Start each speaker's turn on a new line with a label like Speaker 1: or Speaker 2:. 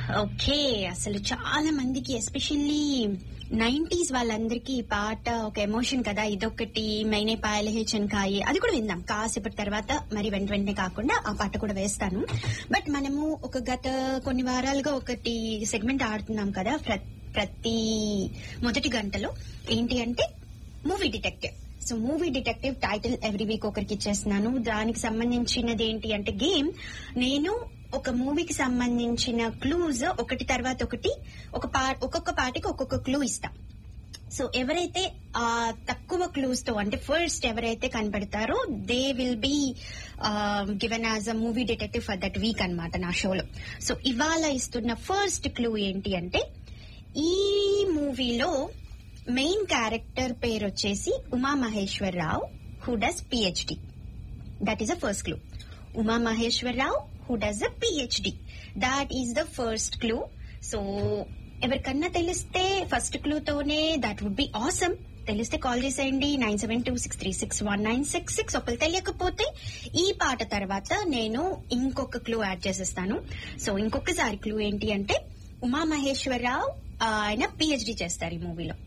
Speaker 1: okay అసలు చాలా మందికి ఎస్పెషల్లీ నైన్టీస్ వాళ్ళందరికీ ఈ పాట ఒక ఎమోషన్ కదా ఇదొకటి మైనే పాయల హెచన్ కాయి అది కూడా విందాం కాసేపటి తర్వాత మరి వెంట వెంటనే కాకుండా ఆ పాట కూడా వేస్తాను బట్ మనము ఒక గత కొన్ని వారాలుగా ఒకటి సెగ్మెంట్ ఆడుతున్నాం కదా ప్ర- ప్రతి మొదటి గంటలో ఏంటి అంటే movie detective so movie detective title every week ఒకరికి ఇచ్చేస్తున్నాను దానికి సంబంధించినది ఏంటి అంటే గేమ్ నేను ఒక మూవీకి సంబంధించిన క్లూజ్ ఒకటి తర్వాత ఒకటి ఒక పా ఒక్కొక్క పాటికి ఒక్కొక్క క్లూ ఇస్తా సో ఎవరైతే ఆ తక్కువ క్లూస్ తో అంటే ఫస్ట్ ఎవరైతే కనపడతారో they will be given as a movie detective for that week అన్నమాట నా షోలో సో ఇవాళ ఇస్తున్న ఫస్ట్ క్లూ ఏంటి అంటే ఈ మూవీలో మెయిన్ క్యారెక్టర్ పేరు వచ్చేసి Uma Maheshwar Rao who does PhD that is the first clue Uma Maheshwar Rao who does the PhD that is the first clue so ఎవరికన్నా తెలిస్తే ఫస్ట్ క్లూ తోనే దట్ వుడ్ బి ఆసమ్ తెలిస్తే కాల్ చేసేయండి nine seven two six three six one nine six six ఒకరు తెలియకపోతే ఈ పాట తర్వాత నేను ఇంకొక క్లూ యాడ్ చేసేస్తాను సో ఇంకొకసారి క్లూ ఏంటి అంటే ఉమా మహేశ్వరరావు ఆయన పిహెచ్డి చేస్తారు ఈ మూవీలో